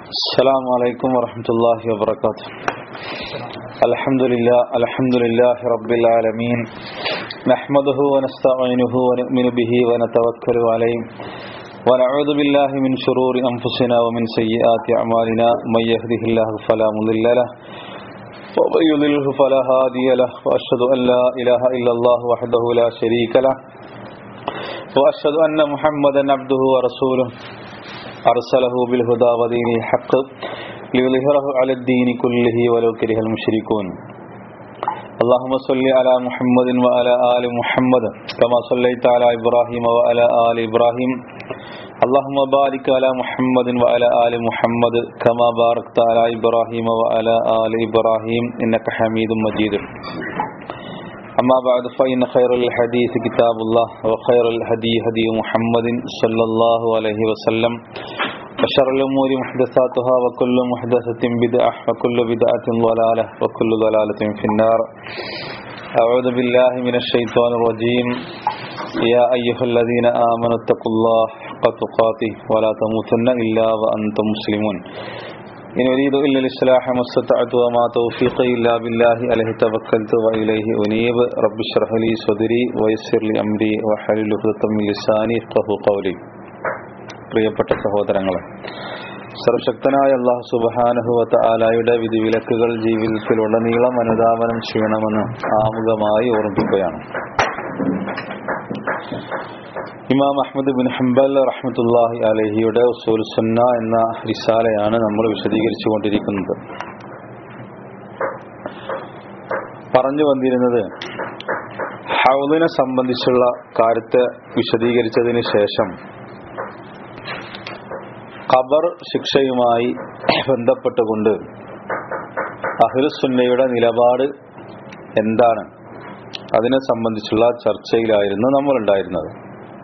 السلام عليكم ورحمة الله وبركاته الحمد لله الحمد لله رب العالمين نحمده ونستعينه ونؤمن به ونتوكل عليه ونعوذ بالله من شرور أنفسنا ومن سيئات أعمالنا من يهده الله فلا مضل له ومن يضلله فلا هادي له وأشهد أن لا إله إلا الله وحده لا شريك له وأشهد أن محمدا عبده ورسوله أرسله بالهدى ودين الحق ليظهره على الدين كله ولو كره المشركون اللهم صل على محمد وعلى آل محمد كما صليت على إبراهيم وعلى آل إبراهيم اللهم بارك على محمد وعلى آل محمد كما باركت على إبراهيم وعلى آل إبراهيم إنك حميد مجيد أما بعد فإن خير الحديث كتاب الله وخير الهدي هدي محمد صلى الله عليه وسلم وشر الأمور محدثاتها وكل محدثة بدعة وكل بدعة ضلالة وكل ضلالة في النار أعوذ بالله من الشيطان الرجيم يا أيها الذين آمنوا اتقوا الله حق تقاته ولا تموتن إلا وأنتم مسلمون إن أريد إلا الإصلاح ما استطعت وما توفيقي إلا بالله عليه توكلت وإليه أنيب رب اشرح لي صدري ويسر لي أمري وحلل عقدة من لساني يفقهوا قولي പ്രിയപ്പെട്ട സഹോദരങ്ങളെ സർവശക്തനായ അള്ളാഹു സുബാനഹുവത്ത ആലായുടെ വിധിവിലക്കുകൾ ജീവിതത്തിലുടനീളം അനുധാവനം ചെയ്യണമെന്ന് ആമുഖമായി ഓർമ്മിക്കുകയാണ് ഇമാം അഹമ്മദ് ബിൻ ഹംബൽ റഹ്മത്തുല്ലാഹി അലഹിയുടെ ഉസൂൽ സുന്ന എന്ന റിസാലയാണ് നമ്മൾ വിശദീകരിച്ചു കൊണ്ടിരിക്കുന്നത് പറഞ്ഞു വന്നിരുന്നത് ഹൗദിനെ സംബന്ധിച്ചുള്ള കാര്യത്തെ വിശദീകരിച്ചതിന് ശേഷം ഖബർ ശിക്ഷയുമായി ബന്ധപ്പെട്ടുകൊണ്ട് അഹിൽസുന്നയുടെ നിലപാട് എന്താണ് അതിനെ സംബന്ധിച്ചുള്ള ചർച്ചയിലായിരുന്നു നമ്മൾ ഉണ്ടായിരുന്നത്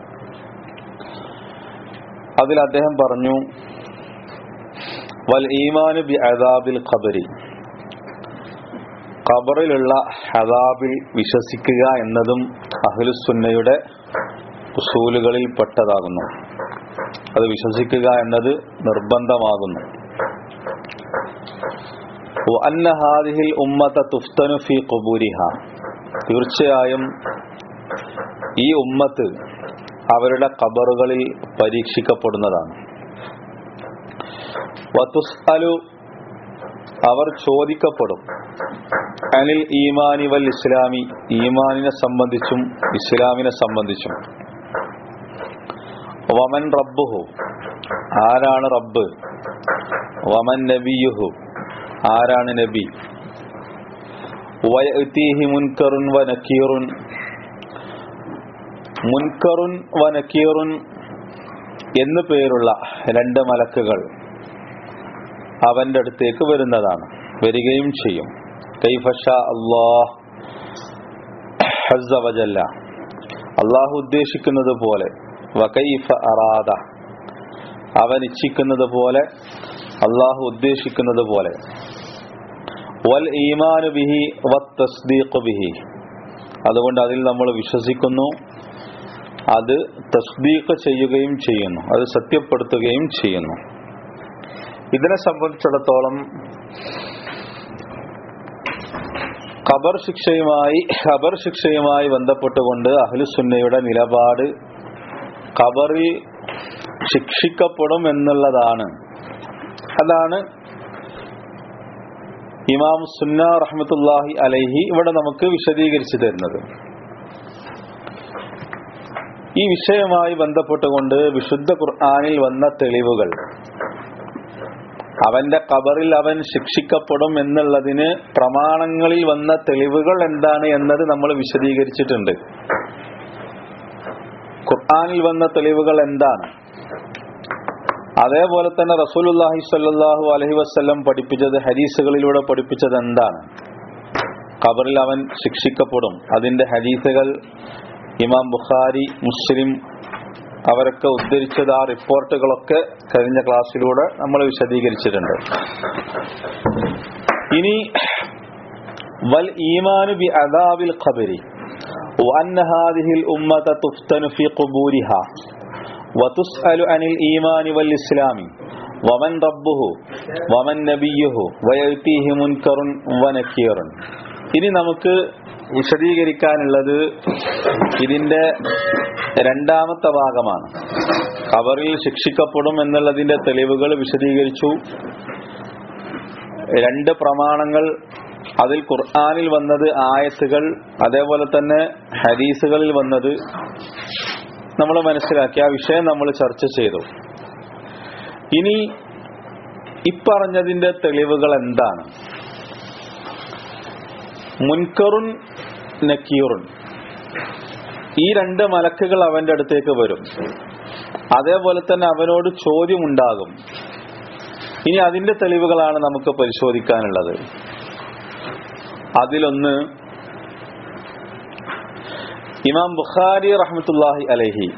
അതിൽ അദ്ദേഹം പറഞ്ഞു വൽ ഈമാനു ബി അദാബിൽ ഖബരി ഖബറിലുള്ള ഹദാബിൽ വിശ്വസിക്കുക എന്നതും അഹ്ലുസുന്നയുടെ ഉസൂലുകളിൽ പെട്ടതാകുന്നു അത് വിശ്വസിക്കുക എന്നത് നിർബന്ധമാകുന്നു അന്നഹാദിഹിൽ ഉമ്മത്ത തുഫ്തനു ഫി ഖുബൂരിഹ തീർച്ചയായും ഈ ഉമ്മത്ത് അവരുടെ ഖബറുകളിൽ പരീക്ഷിക്കപ്പെടുന്നതാണ് വതുസ്അലു അവർ ചോദിക്കപ്പെടും അനിൽ ഈമാനി വൽ ഇസ്ലാമി ഈമാനിനെ സംബന്ധിച്ചും ഇസ്ലാമിനെ സംബന്ധിച്ചും വമൻ റബ്ബുഹു ആരാണ് റബ്ബ് വമൻ നബിയുഹു ആരാണ് നബി വയഅ്തീഹി മുൻകറുൻ വ നക്കീറുൻ മുൻകറുൻ വ നക്കീറുൻ എന്നു പേരുള്ള രണ്ട് മലക്കുകൾ അവന്റെ അടുത്തേക്ക് വരുന്നതാണ് വരികയും ചെയ്യും കൈഫഷ അള്ളാഹ് ഹസ്സവജല്ല അള്ളാഹു ഉദ്ദേശിക്കുന്നത് പോലെ വകൈഫ അറാദ അവൻ ഇച്ഛിക്കുന്നത് പോലെ അള്ളാഹു ഉദ്ദേശിക്കുന്നത് പോലെ വൽ ഈമാനു ബിഹി വസ്ദീഖ് ബിഹി അതുകൊണ്ട് അതിൽ നമ്മൾ വിശ്വസിക്കുന്നു അത് തസ്ദീഖ് ചെയ്യുകയും ചെയ്യുന്നു അത് സത്യപ്പെടുത്തുകയും ചെയ്യുന്നു ഇതിനെ സംബന്ധിച്ചിടത്തോളം ഖബർ ശിക്ഷയുമായി ഖബർ ശിക്ഷയുമായി ബന്ധപ്പെട്ടുകൊണ്ട് അഹ്ലുസുന്നയുടെ നിലപാട് ഖബറിൽ ശിക്ഷിക്കപ്പെടും എന്നുള്ളതാണ് അതാണ് ഇമാം സുന്ന റഹ്മത്തുല്ലാഹി അലൈഹി ഇവിടെ നമുക്ക് വിശദീകരിച്ചു തരുന്നത് ഈ വിഷയവുമായി ബന്ധപ്പെട്ടുകൊണ്ട് വിശുദ്ധ ഖുർആാനിൽ വന്ന തെളിവുകൾ അവന്റെ കബറിൽ അവൻ ശിക്ഷിക്കപ്പെടും എന്നുള്ളതിന് പ്രമാണങ്ങളിൽ വന്ന തെളിവുകൾ എന്താണ് എന്നത് നമ്മൾ വിശദീകരിച്ചിട്ടുണ്ട് ഖുർആാനിൽ വന്ന തെളിവുകൾ എന്താണ് അതേപോലെ തന്നെ റസൂലുല്ലാഹി സ്വല്ലല്ലാഹു അലഹി വസ്ല്ലം പഠിപ്പിച്ചത് ഹദീസുകളിലൂടെ പഠിപ്പിച്ചത് എന്താണ് ഖബറിൽ അവൻ ശിക്ഷിക്കപ്പെടും അതിന്റെ ഹദീസുകൾ ഇമാം ബുഖാരി മുസ്ലിം അവരൊക്കെ ഉദ്ധരിച്ചത് ആ റിപ്പോർട്ടുകളൊക്കെ കഴിഞ്ഞ ക്ലാസ്സിലൂടെ നമ്മൾ വിശദീകരിച്ചിട്ടുണ്ട് ഇനി വൽ ഈമാനു ബി അദാബിൽ ഖബരി وأن هذه الأمة تفتن في قبورها وتسأل عن الإيمان والإسلام വമൻ റബ്ബുഹു വമൻ നബിയുഹു വയൽത്തിഹി മുൻകറുൻ വനക്കീറുൻ ഇനി നമുക്ക് വിശദീകരിക്കാനുള്ളത് ഇതിന്റെ രണ്ടാമത്തെ ഭാഗമാണ് കബറിൽ ശിക്ഷിക്കപ്പെടും എന്നുള്ളതിന്റെ തെളിവുകൾ വിശദീകരിച്ചു രണ്ട് പ്രമാണങ്ങൾ അതിൽ ഖുർആാനിൽ വന്നത് ആയത്തുകൾ അതേപോലെ തന്നെ ഹദീസുകളിൽ വന്നത് നമ്മൾ മനസ്സിലാക്കി ആ വിഷയം നമ്മൾ ചർച്ച ചെയ്തു ഇനി ഇപ്പറഞ്ഞതിന്റെ തെളിവുകൾ എന്താണ് മുൻകറുൻ നക്കീറുൻ ഈ രണ്ട് മലക്കുകൾ അവന്റെ അടുത്തേക്ക് വരും അതേപോലെ തന്നെ അവനോട് ചോദ്യമുണ്ടാകും ഇനി അതിന്റെ തെളിവുകളാണ് നമുക്ക് പരിശോധിക്കാനുള്ളത് അതിലൊന്ന് ഇമാം ബുഖാരി റഹ്മത്തുല്ലാഹി അലഹി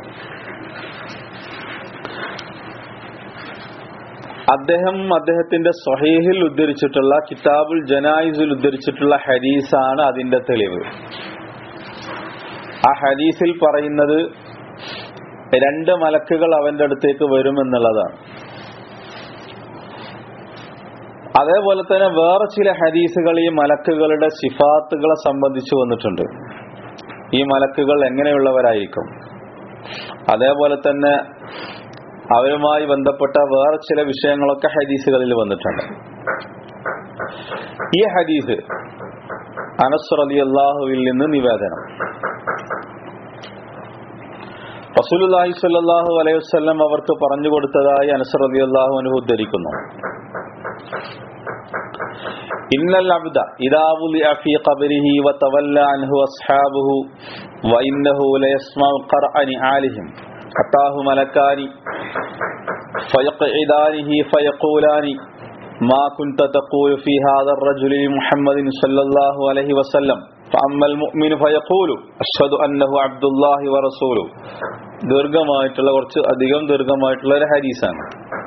അദ്ദേഹം അദ്ദേഹത്തിന്റെ സ്വഹീഹിൽ ഉദ്ധരിച്ചിട്ടുള്ള കിതാബുൽ ജനായിസിൽ ഉദ്ധരിച്ചിട്ടുള്ള ഹദീസാണ് അതിന്റെ തെളിവ് ആ ഹദീസിൽ പറയുന്നത് രണ്ട് മലക്കുകൾ അവന്റെ അടുത്തേക്ക് വരുമെന്നുള്ളതാണ് അതേപോലെ തന്നെ വേറെ ചില ഹദീസുകൾ ഈ മലക്കുകളുടെ സിഫാത്തുകളെ സംബന്ധിച്ച് വന്നിട്ടുണ്ട് ഈ മലക്കുകൾ എങ്ങനെയുള്ളവരായിരിക്കും അതേപോലെ തന്നെ അവരുമായി ബന്ധപ്പെട്ട വേറെ ചില വിഷയങ്ങളൊക്കെ ഹദീസുകളിൽ വന്നിട്ടുണ്ട് ഈ ഹദീസ് അനസ് അലി അള്ളാഹുവിൽ നിന്ന് നിവേദനം റസൂലുല്ലാഹി സ്വല്ലല്ലാഹു അലൈഹി വസല്ലം അവർക്ക് പറഞ്ഞു കൊടുത്തതായി അനസ് അലി അള്ളാഹു അനു ഉദ്ധരിക്കുന്നു ഇന്നൽ അബ്ദ ഇദാ വുലിഅ ഫീ ഖബരിഹി വതവല്ല അൻഹു അസ്ഹാബുഹു വഇന്നഹു ലയസ്മഉ ഖർഅ നിആലിഹിം അതാഹു മലക്കാനി فيقعدانه فيقولان ما كنت تقول في هذا الرجل محمد صلى الله عليه وسلم فأما المؤمن فيقول أشهد أنه عبد الله ورسوله ദീർഘമായിട്ടുള്ള കുറച്ച് അധികം ദീർഘമായിട്ടുള്ള ഒരു ഹരീസാണ്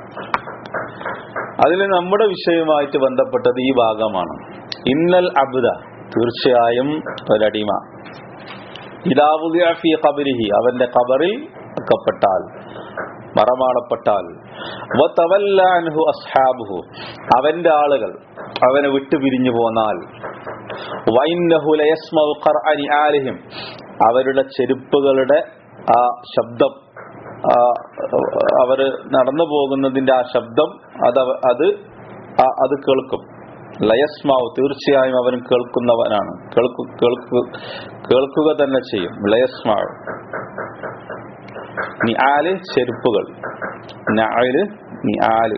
അതിൽ നമ്മുടെ വിഷയവുമായിട്ട് ബന്ധപ്പെട്ടത് ഈ ഭാഗമാണ് ഇന്നൽ അബ്ദ തീർച്ചയായും ഒരടിമ ഇതാവുദി ഖബരിഹി അവന്റെ ഖബറിൽ അക്കപ്പെട്ടാൽ മറമാടപ്പെട്ടാൽ അസ്ഹാബുഹു അവന്റെ ആളുകൾ അവനെ വിട്ടു പിരിഞ്ഞു പോന്നാൽ ആലിഹിം അവരുടെ ചെരുപ്പുകളുടെ ആ ശബ്ദം അവര് നടന്നു പോകുന്നതിന്റെ ആ ശബ്ദം അത് അത് അത് കേൾക്കും ലയസ്മാവ് തീർച്ചയായും അവൻ കേൾക്കുന്നവനാണ് കേൾക്കു കേൾക്കു കേൾക്കുക തന്നെ ചെയ്യും ലയസ്മാവ് നിആല് ചെരുപ്പുകൾ നഅല് നിആല്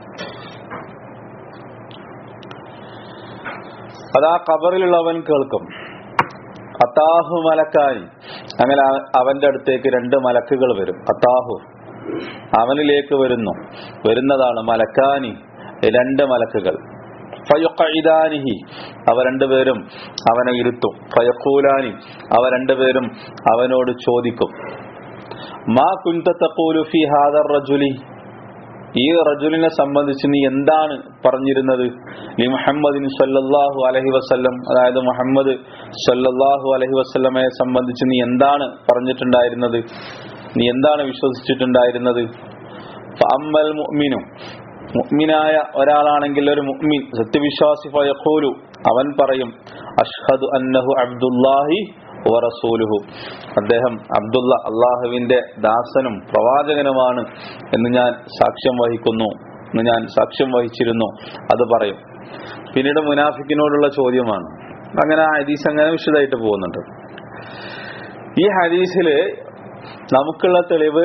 അതാ കബറിലുള്ളവൻ കേൾക്കും അത്താഹു മലക്കാനി അങ്ങനെ അവന്റെ അടുത്തേക്ക് രണ്ട് മലക്കുകൾ വരും അത്താഹു അവനിലേക്ക് വരുന്നു വരുന്നതാണ് മലക്കാനി രണ്ട് മലക്കുകൾ ഫയുഖിദാനിഹി അവ രണ്ടുപേരും അവനെ ഇരുത്തും ഫയഖൂലാനി അവ രണ്ടുപേരും അവനോട് ചോദിക്കും മാ കുന്ത തഖൂലു ഫി ഹാദർ റജുലി ഈ റജുലിനെ സംബന്ധിച്ച് നീ എന്താണ് പറഞ്ഞിരുന്നത് നീ മുഹമ്മദിൻ സല്ലല്ലാഹു അലഹി വസല്ലം അതായത് മുഹമ്മദ് സല്ലല്ലാഹു അലഹി വസല്ലമയെ സംബന്ധിച്ച് നീ എന്താണ് പറഞ്ഞിട്ടുണ്ടായിരുന്നത് നീ എന്താണ് വിശ്വസിച്ചിട്ടുണ്ടായിരുന്നത് അമ്മൽ മുഅ്മിനു മുഅ്മിനായ ഒരാളാണെങ്കിൽ ഒരു മുഅ്മിൻ സത്യവിശ്വാസി ഫയഖൂലു അവൻ പറയും അഷ്ഹദു അന്നഹു അബ്ദുല്ലാഹി വറസൂലുഹു അദ്ദേഹം അബ്ദുള്ള അള്ളാഹുവിന്റെ ദാസനും പ്രവാചകനുമാണ് എന്ന് ഞാൻ സാക്ഷ്യം വഹിക്കുന്നു എന്ന് ഞാൻ സാക്ഷ്യം വഹിച്ചിരുന്നു അത് പറയും പിന്നീട് മുനാഫിക്കിനോടുള്ള ചോദ്യമാണ് അങ്ങനെ ആ ഹദീസ് അങ്ങനെ വിശദമായിട്ട് പോകുന്നുണ്ട് ഈ ഹദീസില് നമുക്കുള്ള തെളിവ്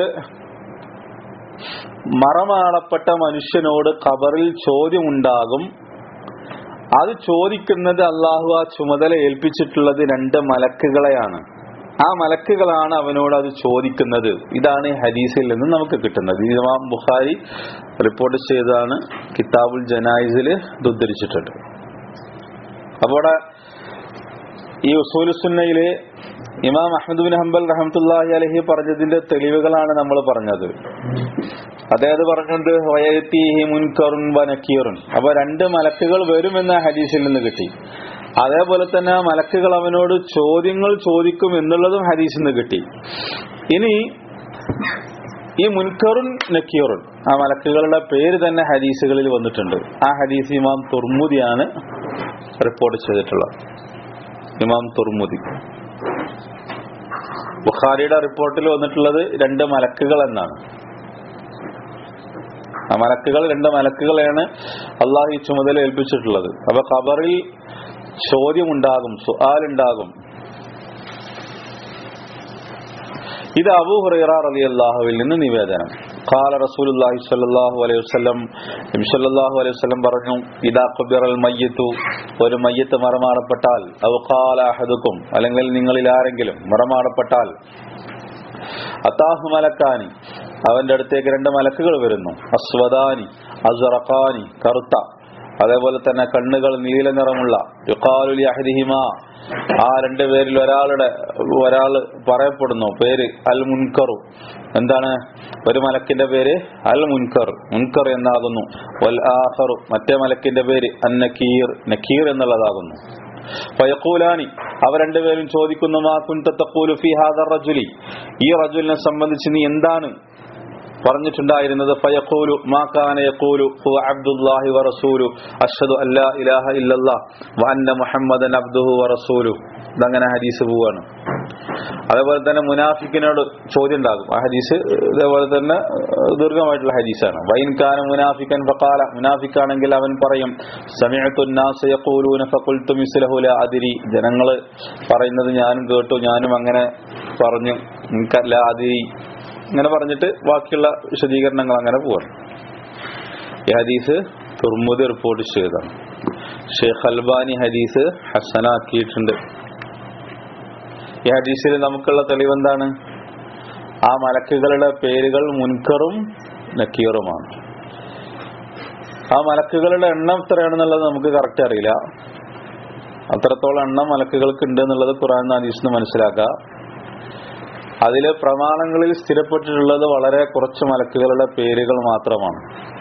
മറമാടപ്പെട്ട മനുഷ്യനോട് ഖബറിൽ ചോദ്യമുണ്ടാകും അത് ചോദിക്കുന്നത് അള്ളാഹു ആ ചുമതല ഏൽപ്പിച്ചിട്ടുള്ളത് രണ്ട് മലക്കുകളെയാണ് ആ മലക്കുകളാണ് അവനോട് അത് ചോദിക്കുന്നത് ഇതാണ് ഈ ഹദീസിൽ നിന്ന് നമുക്ക് കിട്ടുന്നത് ഇമാം ബുഖാരി റിപ്പോർട്ട് ചെയ്തതാണ് കിതാബുൽ ജനായിസിൽ ഇത് ഉദ്ധരിച്ചിട്ടുണ്ട് അപ്പോൾ ഈ ഉസൂലുസുന്നയില് ഇമാം അഹമ്മദ് ബിൻ ഹംബൽ റഹമത്തുല്ലാഹി അലഹി പറഞ്ഞതിന്റെ തെളിവുകളാണ് നമ്മൾ പറഞ്ഞത് അതായത് പറഞ്ഞത് വയത്തിഹി മുൻകറുൻ വനക്കീറുൻ അപ്പൊ രണ്ട് മലക്കുകൾ വരുമെന്ന് ഹദീസിൽ നിന്ന് കിട്ടി അതേപോലെ തന്നെ ആ മലക്കുകൾ അവനോട് ചോദ്യങ്ങൾ ചോദിക്കും എന്നുള്ളതും ഹദീസിൽ നിന്ന് കിട്ടി ഇനി ഈ മുൻകറുൻ നക്കീറുൻ ആ മലക്കുകളുടെ പേര് തന്നെ ഹദീസുകളിൽ വന്നിട്ടുണ്ട് ആ ഹദീസ് ഇമാം തുർമുദിയാണ് റിപ്പോർട്ട് ചെയ്തിട്ടുള്ളത് ഇമാം തുർമുദി ബുഖാരിയുടെ റിപ്പോർട്ടിൽ വന്നിട്ടുള്ളത് രണ്ട് മലക്കുകൾ എന്നാണ് ആ മലക്കുകൾ രണ്ട് മലക്കുകളെയാണ് അള്ളാഹു ഈ ചുമതല ഏൽപ്പിച്ചിട്ടുള്ളത് അപ്പൊ ഖബറിൽ ചോദ്യമുണ്ടാകും സുആലുണ്ടാകും ഇത് അബൂ ഹുറൈറ റളിയല്ലാഹുവിൽ നിന്ന് നിവേദനം ഖാല റസൂലുള്ളാഹി സ്വല്ലല്ലാഹു അലൈഹി വസല്ലം നബി സ്വല്ലല്ലാഹു അലൈഹി വസല്ലം പറഞ്ഞു ഇദാ ഖുബിറൽ മയ്യിത്തു ഒരു മയ്യത്ത് മറമാടപ്പെട്ടാൽ ഔ ഖാല അഹദുക്കും അല്ലെങ്കിൽ നിങ്ങളിൽ ആരെങ്കിലും മറമാടപ്പെട്ടാൽ അത്താഹു മലക്കാനി അവന്റെ അടുത്തേക്ക് രണ്ട് മലക്കുകൾ വരുന്നു അസ്വദാനി അസ്റഖാനി കറുത്ത അതേപോലെ തന്നെ കണ്ണുകൾ നീല നിറമുള്ള യുഖാലുലി അഹദിഹിമ ആ രണ്ടു പേരിൽ ഒരാളുടെ ഒരാൾ പറയപ്പെടുന്നു പേര് അൽ മുൻകറു എന്താണ് ഒരു മലക്കിന്റെ പേര് അൽ മുൻകർ മുൻകർ എന്നാകുന്നു വൽ ആഖറു മറ്റേ മലക്കിന്റെ പേര് അൻ നക്കീർ നക്കീർ എന്നുള്ളതാകുന്നു ഫയഖൂലാനി അവ രണ്ടുപേരും ചോദിക്കുന്നു മാ കുൻത തഖൂലു ഫീ ഹാദർ റജുലി ഈ റജുലിനെ സംബന്ധിച്ച് നീ എന്താണ് പറഞ്ഞിട്ടുണ്ടായിരുന്നത് ഫയഖൂലു മാ കാന യഖൂലു ഹുവ അബ്ദുല്ലാഹി വറസൂലു അഷ്ഹദു അല്ലാ ഇലാഹ ഇല്ലല്ലാഹ് വ അന്ന മുഹമ്മദൻ അബ്ദുഹു വറസൂലു ഇതങ്ങനെ ഹദീസ് പോവാണ് അതേപോലെ തന്നെ മുനാഫിക്കിനോട് ചോദ്യം ഉണ്ടാകും ആ ഹദീസ് ഇതേപോലെ തന്നെ ദീർഘമായിട്ടുള്ള ഹദീസാണ് വൈൻ കാന മുനാഫിക്കൻ ഫഖാല മുനാഫിക്കാണെങ്കിൽ അവൻ പറയും സമിഅതു الناس يقولون فقلت مثله لا ادري ജനങ്ങൾ പറയുന്നത് ഞാനും കേട്ടു ഞാനും അങ്ങനെ പറഞ്ഞു എനിക്കല്ല അതിരി ഇങ്ങനെ പറഞ്ഞിട്ട് ബാക്കിയുള്ള വിശദീകരണങ്ങൾ അങ്ങനെ പോവാണ് ഈ ഹദീസ് തുർമുദ് റിപ്പോർട്ട് ചെയ്തതാണ് ഷെയ്ഖ് അൽബാനി ഹദീസ് ഹസനാക്കിയിട്ടുണ്ട് ഈ ഹദീസിൽ നമുക്കുള്ള തെളിവെന്താണ് ആ മലക്കുകളുടെ പേരുകൾ മുൻകറും നക്കീറുമാണ് ആ മലക്കുകളുടെ എണ്ണം എത്രയാണെന്നുള്ളത് നമുക്ക് കറക്റ്റ് അറിയില്ല അത്രത്തോളം എണ്ണം മലക്കുകൾക്ക് ഉണ്ട് എന്നുള്ളത് ഖുറാൻ ഹദീസിന് മനസ്സിലാക്കുക അതിലെ പ്രമാണങ്ങളിൽ സ്ഥിരപ്പെട്ടിട്ടുള്ളത് വളരെ കുറച്ച് മലക്കുകളുടെ പേരുകൾ മാത്രമാണ്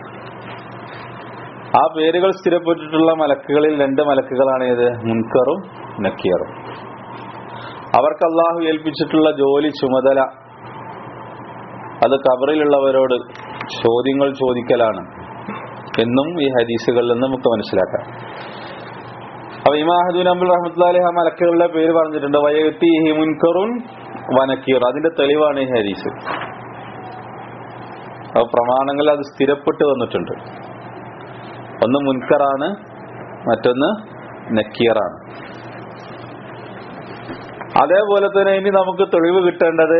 ആ പേരുകൾ സ്ഥിരപ്പെട്ടിട്ടുള്ള മലക്കുകളിൽ രണ്ട് മലക്കുകളാണ് ഏത് മുൻകറും നക്കീറും അവർക്ക് അള്ളാഹു ഏൽപ്പിച്ചിട്ടുള്ള ജോലി ചുമതല അത് കബറിലുള്ളവരോട് ചോദ്യങ്ങൾ ചോദിക്കലാണ് എന്നും ഈ ഹദീസുകളിൽ നിന്ന് നമുക്ക് മനസ്സിലാക്കാം അപ്പൊ ഇമാഹദുൻ അബ്ദുൽ റഹ്മത്തുല്ലാഹി ആ മലക്കുകളുടെ പേര് പറഞ്ഞിട്ടുണ്ട് വയത്തി മുൻകറുൻ വനക്കീർ അതിന്റെ തെളിവാണ് ഈ ഹദീസ് അപ്പൊ പ്രമാണങ്ങൾ അത് സ്ഥിരപ്പെട്ട് വന്നിട്ടുണ്ട് ഒന്ന് മുൻകറാണ് മറ്റൊന്ന് നക്കീറാണ് അതേപോലെ തന്നെ ഇനി നമുക്ക് തെളിവ് കിട്ടേണ്ടത്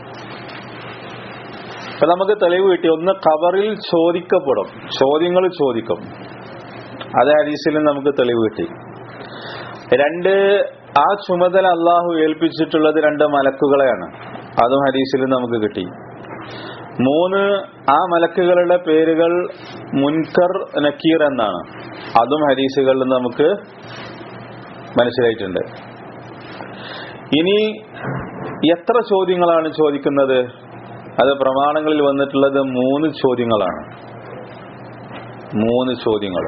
ഇപ്പൊ നമുക്ക് തെളിവ് കിട്ടി ഒന്ന് ഖബറിൽ ചോദിക്കപ്പെടും ചോദ്യങ്ങൾ ചോദിക്കും അതേ ഹദീസിൽ നമുക്ക് തെളിവ് കിട്ടി രണ്ട് ആ ചുമതല അള്ളാഹു ഏൽപ്പിച്ചിട്ടുള്ളത് രണ്ട് മലക്കുകളെയാണ് അതും ഹദീസിൽ നമുക്ക് കിട്ടി മൂന്ന് ആ മലക്കുകളുടെ പേരുകൾ മുൻകർ നക്കീർ എന്നാണ് അതും ഹദീസുകളിൽ നമുക്ക് മനസ്സിലായിട്ടുണ്ട് ഇനി എത്ര ചോദ്യങ്ങളാണ് ചോദിക്കുന്നത് അത് പ്രമാണങ്ങളിൽ വന്നിട്ടുള്ളത് മൂന്ന് ചോദ്യങ്ങളാണ് മൂന്ന് ചോദ്യങ്ങൾ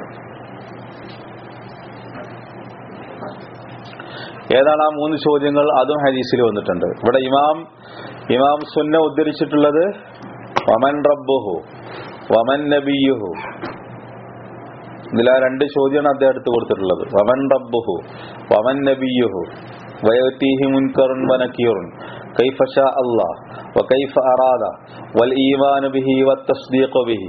ഏതാണ് ആ മൂന്ന് ചോദ്യങ്ങൾ അതും ഹദീസിൽ വന്നിട്ടുണ്ട് ഇവിടെ ഇമാം ഇമാം സുന്ന ഉദ്ധരിച്ചിട്ടുള്ളത് വമൻ റബ്ബുഹു വമൻ നബിയുഹു ഇതിൽ ആ രണ്ട് ചോദ്യമാണ് അദ്ദേഹം എടുത്തു കൊടുത്തിട്ടുള്ളത് വമൻ റബ്ബുഹു വമൻ നബിയുഹു വയത്തീഹി മുൻകറുൻ വനക്കീറുൻ കൈഫ ഷാ അല്ലാഹ് വകൈഫ അറാദ വൽ ഈമാനു ബിഹി വത്തസ്ദീഖു ബിഹി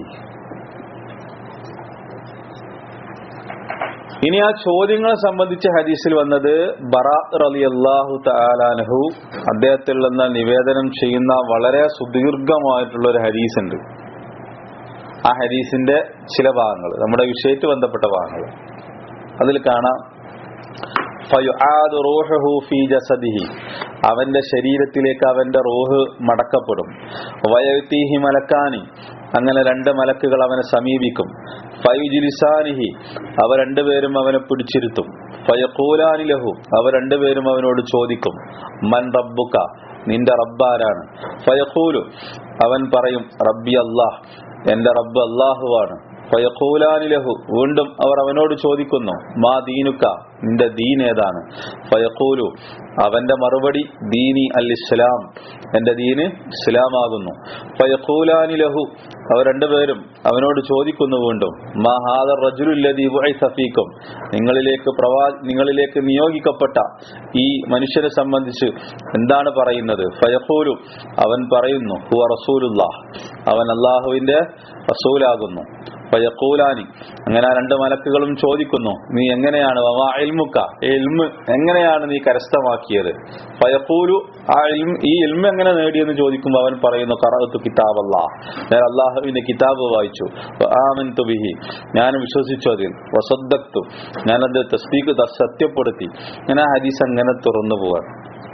ഇനി ആ ചോദ്യങ്ങളെ സംബന്ധിച്ച് ഹദീസിൽ വന്നത് ബറാ റലി അള്ളാഹു താലാനഹു അദ്ദേഹത്തിൽ നിന്ന് നിവേദനം ചെയ്യുന്ന വളരെ സുദീർഘമായിട്ടുള്ള ഒരു ഹദീസ് ഉണ്ട് ആ ഹദീസിന്റെ ചില ഭാഗങ്ങൾ നമ്മുടെ വിഷയത്തിൽ ബന്ധപ്പെട്ട ഭാഗങ്ങൾ അതിൽ കാണാം ഫയുആദു റൂഹുഹു ഫീ ജസദിഹി അവന്റെ ശരീരത്തിലേക്ക് അവന്റെ റൂഹ് മടക്കപ്പെടും വയത്തീഹി മലക്കാനി അങ്ങനെ രണ്ട് മലക്കുകൾ അവനെ സമീപിക്കും ഫയുജിലിസാനിഹി അവ രണ്ടുപേരും അവനെ പിടിച്ചിരുത്തും ഫയഖൂലാനി ലഹു അവ രണ്ടുപേരും അവനോട് ചോദിക്കും മൻ റബ്ബുക നിന്റെ റബ്ബാരാണ് ഫയഖൂലു അവൻ പറയും റബ്ബി അല്ലാഹ് എന്റെ റബ്ബ് അള്ളാഹുവാണ് ഫയഖൂലാനി ലഹു വീണ്ടും അവർ അവനോട് ചോദിക്കുന്നു മാ ദീനുക്ക നിന്റെ ദീൻ ഏതാണ് ഫയഖൂലു അവന്റെ മറുപടി ദീനി അൽ ഇസ്ലാം എന്റെ ദീന് ഇസ്ലാമാകുന്നു ഫയഖൂലാനി ലഹു അവർ രണ്ടുപേരും അവനോട് ചോദിക്കുന്നു വീണ്ടും മഹാദർ റജുലുല്ലദീ ബുഇസ ഫീക്കും നിങ്ങളിലേക്ക് പ്രവാ നിങ്ങളിലേക്ക് നിയോഗിക്കപ്പെട്ട ഈ മനുഷ്യനെ സംബന്ധിച്ച് എന്താണ് പറയുന്നത് ഫയഖൂലു അവൻ പറയുന്നു ഹുവ റസൂലുല്ലാഹ് അവൻ അള്ളാഹുവിന്റെ റസൂലാകുന്നു ഫയഖൂലാനി അങ്ങനെ ആ രണ്ട് മലക്കുകളും ചോദിക്കുന്നു നീ എങ്ങനെയാണ് വമാ ഇൽമുക്ക ഈ ഇൽമ് എങ്ങനെയാണ് നീ കരസ്ഥമാക്കിയത് ഫയഖൂലു ആ ഇൽമ് ഈ ഇൽമ് എങ്ങനെ നേടിയെന്ന് ചോദിക്കുമ്പോൾ അവൻ പറയുന്നു കറഅത്തു കിതാബ് അല്ലാഹ് ഞാൻ അള്ളാഹുവിന്റെ കിതാബ് വായിച്ചു ആമൻതു ബിഹി ഞാൻ വിശ്വസിച്ചു അതിൽ വസദ്ദക്തു ഞാനത് തസ്ദീഖ് ത- സത്യപ്പെടുത്തി ഞാൻ ആ ഹദീസ് അങ്ങനെ തുറന്നു പോവാൻ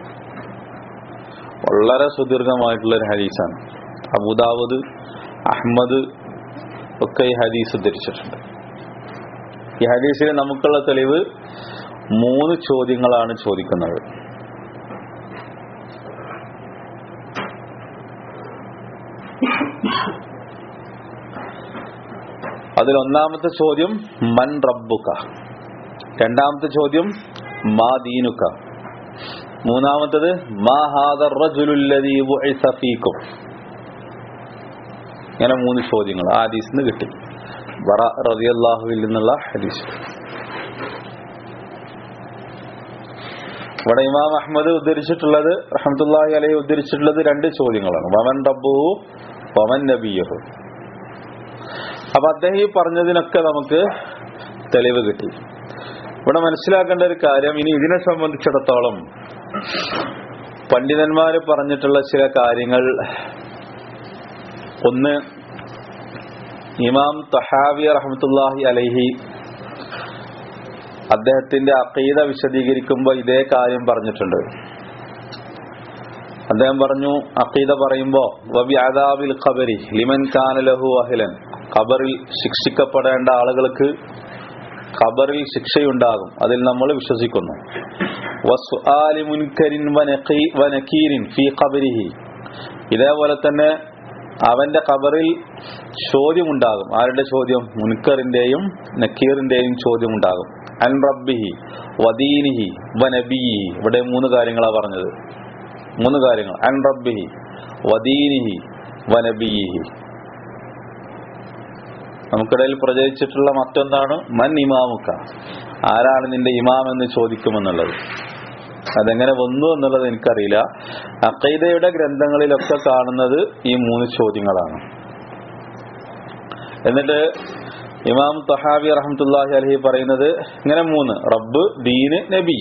വളരെ സുദീർഘമായിട്ടുള്ള ഒരു ഹദീസാണ് അബുദാവൂദ് അഹ്മദ് ഒക്കെ ഈ ഹദീസ് ഉദ്ധരിച്ചിട്ടുണ്ട് ഈ ഹദീസിൽ നമുക്കുള്ള തെളിവ് മൂന്ന് ചോദ്യങ്ങളാണ് ചോദിക്കുന്നത് അതിൽ ഒന്നാമത്തെ ചോദ്യം മൻ റബ്ബുക രണ്ടാമത്തെ ചോദ്യം മാ ദീനുക മൂന്നാമത്തത് മാ ഹാദർ റജുലുല്ലദീ ബുഇസ ഫീക്കും ഇങ്ങനെ മൂന്ന് ചോദ്യങ്ങൾ ആ ഹദീസിന് കിട്ടി ബറ റളിയല്ലാഹുവിൽ നിന്നുള്ള ഹദീസ് ഇവിടെ ഇമാം അഹമ്മദ് ഉദ്ധരിച്ചിട്ടുള്ളത് റഹ്മത്തുള്ളാഹി അലൈഹി ഉദ്ധരിച്ചിട്ടുള്ളത് രണ്ട് ചോദ്യങ്ങളാണ് വമൻ റബ്ബുഹു വമൻ നബിയുഹു അപ്പൊ അദ്ദേഹം ഈ പറഞ്ഞതിനൊക്കെ നമുക്ക് തെളിവ് കിട്ടി ഇവിടെ മനസ്സിലാക്കേണ്ട ഒരു കാര്യം ഇനി ഇതിനെ സംബന്ധിച്ചിടത്തോളം പണ്ഡിതന്മാര് പറഞ്ഞിട്ടുള്ള ചില കാര്യങ്ങൾ ഒന്ന് ഇമാം തഹാവി റഹ്മത്തുല്ലാഹി അലൈഹി അദ്ദേഹത്തിന്റെ അഖീദ വിശദീകരിക്കുമ്പോൾ ഇതേ കാര്യം പറഞ്ഞിട്ടുണ്ട് അദ്ദേഹം പറഞ്ഞു അഖീദ പറയുമ്പോ വബി അദാബിൽ ഖബരി ലിമൻ കാന ലഹു അഹിലൻ ഖബറിൽ ശിക്ഷിക്കപ്പെടേണ്ട ആളുകൾക്ക് ഖബറിൽ ശിക്ഷയുണ്ടാകും അതിൽ നമ്മൾ വിശ്വസിക്കുന്നു വസ്ആലി മുൻകരിൻ വനഖീ വനകീരിൻ ഫീ ഖബരിഹി ഇതേപോലെ തന്നെ അവന്റെ ഖബറിൽ ചോദ്യമുണ്ടാകും ആരുടെ ചോദ്യം മുൻകറിന്റെയും നക്കീറിന്റെയും ചോദ്യമുണ്ടാകും അൻ റബ്ബിഹി വദീനിഹി വനബിഹി ഇവിടെ മൂന്ന് കാര്യങ്ങളാണ് പറഞ്ഞത് മൂന്ന് കാര്യങ്ങൾ അൻ റബ്ബിഹി വദീനിഹി വനബിഹി നമുക്കിടയിൽ പ്രചരിച്ചിട്ടുള്ള മറ്റൊന്നാണ് മൻ ഇമാമുക്ക ആരാണ് നിന്റെ ഇമാം എന്ന് ചോദിക്കുമെന്നുള്ളത് അതെങ്ങനെ വന്നു എന്നുള്ളത് എനിക്കറിയില്ല അക്കൈദയുടെ ഗ്രന്ഥങ്ങളിലൊക്കെ കാണുന്നത് ഈ മൂന്ന് ചോദ്യങ്ങളാണ് എന്നിട്ട് ഇമാം തഹാബി റഹമത്തുല്ലാഹി അലഹി പറയുന്നത് ഇങ്ങനെ മൂന്ന് റബ്ബ് ദീന് നബി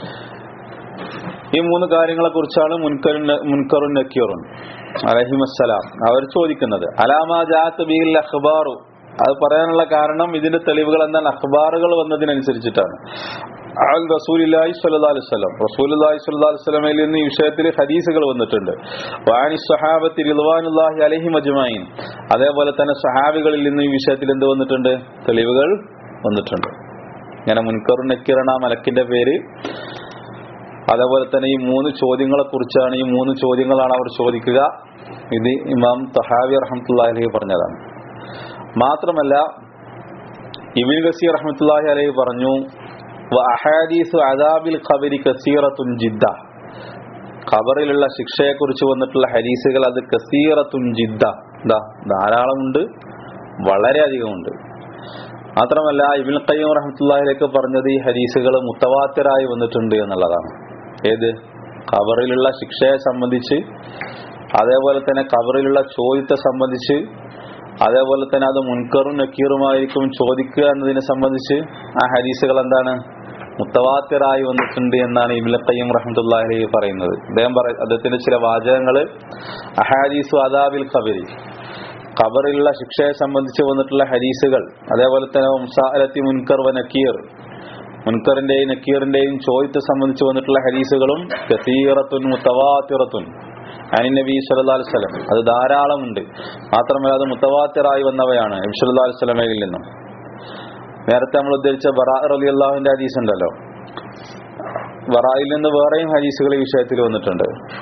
ഈ മൂന്ന് കാര്യങ്ങളെ കുറിച്ചാണ് മുൻകറുൻ മുൻകറുൻ നക്കീറുൻ അലഹിമസ്സലാം അവർ ചോദിക്കുന്നത് അലാമാ ജാത്ത് ബിൽ അഖ്ബാറു അത് പറയാനുള്ള കാരണം ഇതിന്റെ തെളിവുകൾ എന്താണ് അഖ്ബാറുകൾ വന്നതിനനുസരിച്ചിട്ടാണ് അൽ റസൂലില്ലാഹി സ്വല്ലല്ലാഹി അലൈഹി വസല്ലം റസൂലുള്ളാഹി സ്വല്ലല്ലാഹി അലൈഹി വസല്ലമയിൽ നിന്ന് ഈ വിഷയത്തിൽ ഹദീസുകൾ വന്നിട്ടുണ്ട് വാനി സ്വഹാബത്തി റിദ്വാനുല്ലാഹി അലൈഹിം അജ്മഈൻ അതേപോലെ തന്നെ സ്വഹാബികളിൽ നിന്ന് ഈ വിഷയത്തിൽ എന്ത് വന്നിട്ടുണ്ട് തെളിവുകൾ വന്നിട്ടുണ്ട് ഇങ്ങനെ മുൻകറുൻ നക്കീറണ മലക്കിന്റെ പേര് അതേപോലെ തന്നെ ഈ മൂന്ന് ചോദ്യങ്ങളെ കുറിച്ചാണ് ഈ മൂന്ന് ചോദ്യങ്ങളാണ് അവർ ചോദിക്കുക ഇത് ഇമാം തഹാവി റഹ്മത്തുള്ളാഹി അലൈഹി പറഞ്ഞതാണ് മാത്രമല്ല ഇബിൻ ഗസീർ റഹ്മത്തുള്ളാഹി അലൈഹി പറഞ്ഞു അഹാദീസു അദാബിൽ ഖബരി കസീറത്തുൻ ജിദ്ദ ഖബറിലുള്ള ശിക്ഷയെക്കുറിച്ച് വന്നിട്ടുള്ള ഹദീസുകൾ അത് കസീറത്തുൻ ജിദ്ദ എന്താ ധാരാളമുണ്ട് വളരെയധികമുണ്ട് മാത്രമല്ല ഇബിൻ ഖയ്യം റഹ്മത്തുള്ളാഹിലേക്ക് പറഞ്ഞത് ഈ ഹദീസുകൾ മുത്തവാത്തിറായി വന്നിട്ടുണ്ട് എന്നുള്ളതാണ് ഏത് ഖബറിലുള്ള ശിക്ഷയെ സംബന്ധിച്ച് അതേപോലെ തന്നെ ഖബറിലുള്ള ചോദ്യത്തെ സംബന്ധിച്ച് അതേപോലെ തന്നെ അത് മുൻകറും നക്കീറുമായിരിക്കും ചോദിക്കുക എന്നതിനെ സംബന്ധിച്ച് ആ ഹദീസുകൾ എന്താണ് മുത്തവാത്തിറായി വന്നിട്ടുണ്ട് എന്നാണ് ഇബിൻ ഖയ്യം റഹ്മത്തുള്ളാഹി പറയുന്നത് അദ്ദേഹം പറ അദ്ദേഹത്തിന്റെ ചില വാചകങ്ങൾ അഹാദീസു അദാബിൽ ഖബരി ഖബറിലുള്ള ശിക്ഷയെ സംബന്ധിച്ച് വന്നിട്ടുള്ള ഹദീസുകൾ അതേപോലെ തന്നെ മുസാലത്തി മുൻകർ വ നക്കീർ മുൻകറിന്റെയും നക്കീറിന്റെയും ചോദ്യത്തെ സംബന്ധിച്ച് വന്നിട്ടുള്ള ഹദീസുകളും കസീറത്തുൻ മുത്തവാത്തിറത്തുൻ അനി നബി സല്ലല്ലാഹു അലൈഹി വസല്ലം അത് ധാരാളമുണ്ട് മാത്രമല്ല അത് മുത്തവാത്തിറായി വന്നവയാണ് നബി സല്ലല്ലാഹു അലൈഹി വസല്ലമയിൽ നിന്നും നേരത്തെ നമ്മൾ ഉദ്ധരിച്ച ബറാ റളിയല്ലാഹുവിന്റെ ഹദീസ് ഉണ്ടല്ലോ ബറായിൽ നിന്ന് വേറെയും ഹദീസുകൾ ഈ വിഷയത്തിൽ വന്നിട്ടുണ്ട്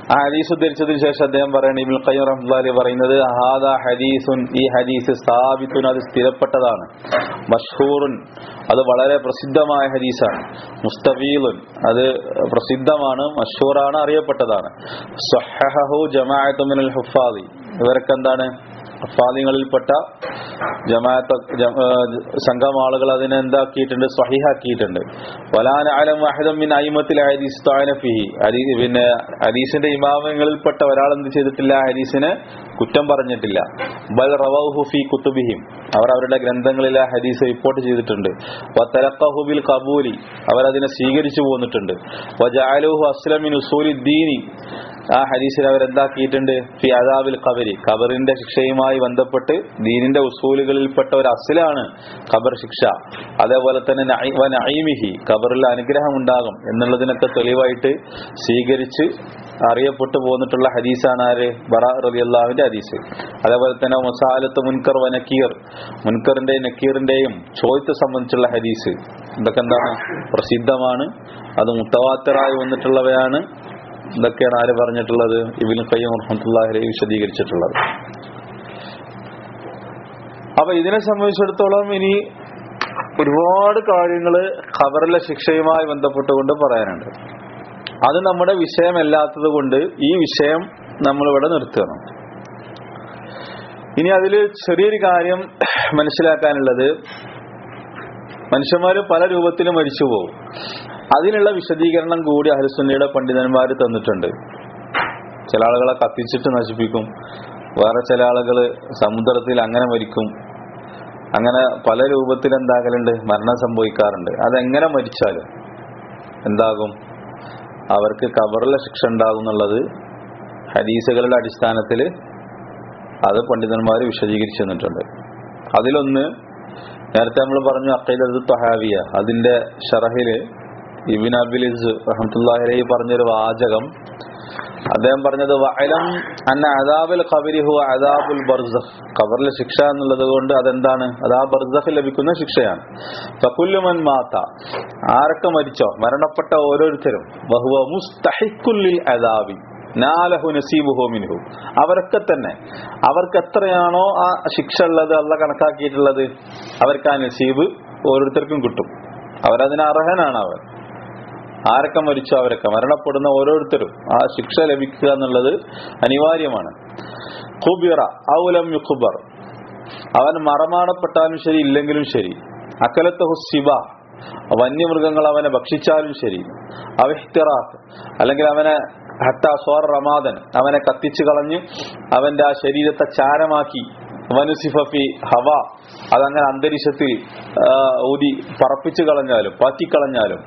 ആ ഹദീസ് ഉദ്ധരിച്ചതിന് ശേഷം അദ്ദേഹം പറയുന്നത് ഇബിൻ ഖയ്യം റഹ്മത്തുള്ളാഹി പറയുന്നത് ഹാദ ഹദീസുൻ ഈ ഹദീസ് സ്ഥാപിത്തുൻ അത് സ്ഥിരപ്പെട്ടതാണ് മഷ്ഹൂറുൻ അത് വളരെ പ്രസിദ്ധമായ ഹദീസാണ് മുസ്തഫീലുൻ അത് പ്രസിദ്ധമാണ് മഷൂറാണ് അറിയപ്പെട്ടതാണ് സ്വഹഹു ജമാഅത്തു മിനൽ ഹുഫാദി ഇവരൊക്കെ എന്താണ് ഹുഫാദികളിൽപ്പെട്ട ജമാഅത്ത് ജ- ഏഹ് സംഘം ആളുകൾ അതിനെ എന്താക്കിയിട്ടുണ്ട് സ്വഹിഹാക്കിയിട്ടുണ്ട് വലാന അലം വാഹിദം മിൻ അയിമത്തിൽ ഹദീസ് താന ഫിഹി ഹദീ- പിന്നെ ഹദീസിന്റെ ഇമാമങ്ങളിൽപ്പെട്ട ഒരാൾ എന്ത് ചെയ്തിട്ടില്ല ഹദീസിനെ കുറ്റം പറഞ്ഞിട്ടില്ല ബൽ റവൗഹു ഫി കുത്തുബിഹിം അവർ അവരുടെ ഗ്രന്ഥങ്ങളിൽ ആ ഹദീസ് റിപ്പോർട്ട് ചെയ്തിട്ടുണ്ട് വതലഖഹു ബിൽ ഖബൂലി അവർ അതിനെ സ്വീകരിച്ചു പോന്നിട്ടുണ്ട് വജഅലുഹു അസ്ലമിൻ ഉസൂലി ദീനി ആ ഹദീസിൽ അവർ എന്താക്കിയിട്ടുണ്ട് ഫി അദാബിൽ ഖബരി ഖബറിന്റെ ശിക്ഷയുമായി ബന്ധപ്പെട്ട് ദീനിന്റെ ഉസൂലുകളിൽപ്പെട്ട ഒരു അസിലാണ് ഖബർ ശിക്ഷ അതേപോലെ തന്നെ നഈ- വ നഈമിഹി ഖബറിൽ അനുഗ്രഹം ഉണ്ടാകും എന്നുള്ളതിനൊക്കെ തെളിവായിട്ട് സ്വീകരിച്ച് അറിയപ്പെട്ടു പോന്നിട്ടുള്ള ഹദീസാണ് ആര് ബറ റളിയല്ലാഹുവിന്റെ ഹദീസ് അതേപോലെ തന്നെ മസാലത്ത് മുൻകർ വ നക്കീർ മുൻകറിന്റെയും നക്കീറിന്റെയും ചോദ്യത്തെ സംബന്ധിച്ചുള്ള ഹദീസ് ഇതൊക്കെ എന്താണ് പ്രസിദ്ധമാണ് അത് മുത്തവാത്തറായി വന്നിട്ടുള്ളവയാണ് ഇതൊക്കെയാണ് ആര് പറഞ്ഞിട്ടുള്ളത് ഇബിൻ ഖയ്യം റഹ്മത്തുള്ളാഹി വിശദീകരിച്ചിട്ടുള്ളത് അപ്പൊ ഇതിനെ സംബന്ധിച്ചിടത്തോളം ഇനി ഒരുപാട് കാര്യങ്ങള് ഖബറിലെ ശിക്ഷയുമായി ബന്ധപ്പെട്ടുകൊണ്ട് പറയാനുണ്ട് അത് നമ്മുടെ വിഷയമല്ലാത്തത് കൊണ്ട് ഈ വിഷയം നമ്മളിവിടെ നിർത്തണം ഇനി അതിൽ ചെറിയൊരു കാര്യം മനസ്സിലാക്കാനുള്ളത് മനുഷ്യന്മാര് പല രൂപത്തിലും മരിച്ചു പോകും അതിനുള്ള വിശദീകരണം കൂടി അഹൽസുന്നയുടെ പണ്ഡിതന്മാർ തന്നിട്ടുണ്ട് ചില ആളുകളെ കത്തിച്ചിട്ട് നശിപ്പിക്കും വേറെ ചില ആളുകൾ സമുദ്രത്തിൽ അങ്ങനെ മരിക്കും അങ്ങനെ പല രൂപത്തിൽ എന്താകലുണ്ട് മരണം സംഭവിക്കാറുണ്ട് അതെങ്ങനെ മരിച്ചാലും എന്താകും അവർക്ക് കബറിലെ ശിക്ഷ ഉണ്ടാകും എന്നുള്ളത് ഹദീസുകളുടെ അടിസ്ഥാനത്തിൽ അത് പണ്ഡിതന്മാർ വിശദീകരിച്ചു തന്നിട്ടുണ്ട് അതിലൊന്ന് നേരത്തെ നമ്മൾ പറഞ്ഞു അക്കൈലത് തൊഹാവിയ അതിന്റെ ഷറഹില് ഇബിൻ അബിലിസ് റഹമത്തുല്ലാഹിലി പറഞ്ഞൊരു വാചകം അദ്ദേഹം പറഞ്ഞത് വഅലം അന്ന അദാബുൽ ഖബരി ഹുവ അദാബുൽ ബർസഖ് ഖബറിലെ ശിക്ഷ എന്നുള്ളത് കൊണ്ട് അതെന്താണ് അത് ആ ബർസഖിൽ ലഭിക്കുന്ന ശിക്ഷയാണ് ഫകുല്ലുമൻ മാത്ത ആരൊക്കെ മരിച്ചോ മരണപ്പെട്ട ഓരോരുത്തരും വഹുവ മുസ്തഹിക്കുല്ലിൽ അദാബി നാലഹു നസീബുഹു മിൻഹു അവരൊക്കെ തന്നെ അവർക്ക് എത്രയാണോ ആ ശിക്ഷ ഉള്ളത് അല്ല കണക്കാക്കിയിട്ടുള്ളത് അവർക്ക് ആ നസീബ് ഓരോരുത്തർക്കും കിട്ടും അവരതിന് അർഹനാണ് അവർ ആരൊക്കെ മരിച്ചു അവരൊക്കെ മരണപ്പെടുന്ന ഓരോരുത്തരും ആ ശിക്ഷ ലഭിക്കുക എന്നുള്ളത് അനിവാര്യമാണ് ഖുബിറ ഔലം യുഖുബർ അവൻ മറമാടപ്പെട്ടാലും ശരി ഇല്ലെങ്കിലും ശരി അക്കലത്ത് ഹുസിബ വന്യമൃഗങ്ങൾ അവനെ ഭക്ഷിച്ചാലും ശരി അവിഹ്തിറാഖ് അല്ലെങ്കിൽ അവനെ ഹട്ട സ്വാർ റമാദൻ അവനെ കത്തിച്ചു കളഞ്ഞ് അവന്റെ ആ ശരീരത്തെ ചാരമാക്കി വനുസിഫി ഹവ അതങ്ങനെ അന്തരീക്ഷത്തിൽ ആ, ഊതി പറപ്പിച്ചു കളഞ്ഞാലും പാറ്റിക്കളഞ്ഞാലും